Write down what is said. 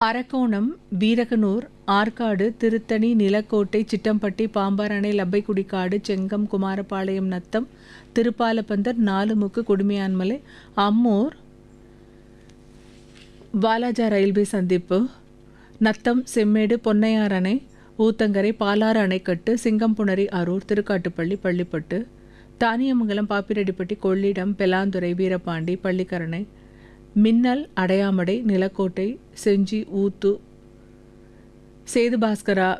Arakkonam Veeraganur Arcot Tiruttani Nilakottai Chittampatti Pambarani Labbaikudikadu Chengam Kumarapalayam Natham Thiruppalappandal Nalumukku Kudumiyanmalai Ammur Walajah railway சந்திப்பு நத்தம் செம்மேடு பொன்னையார் அணை ஊத்தங்கரை பாலாறு அணைக்கட்டு சிங்கம்புணரி அரூர் திருக்காட்டுப்பள்ளி பள்ளிப்பட்டு தானியமங்கலம் பாப்பிரெட்டிப்பட்டி கொள்ளிடம் பெலாந்துறை வீரபாண்டி பள்ளிக்கரணை மின்னல் அடையாமடை நிலக்கோட்டை செஞ்சி ஊத்து சேதுபாஸ்கரா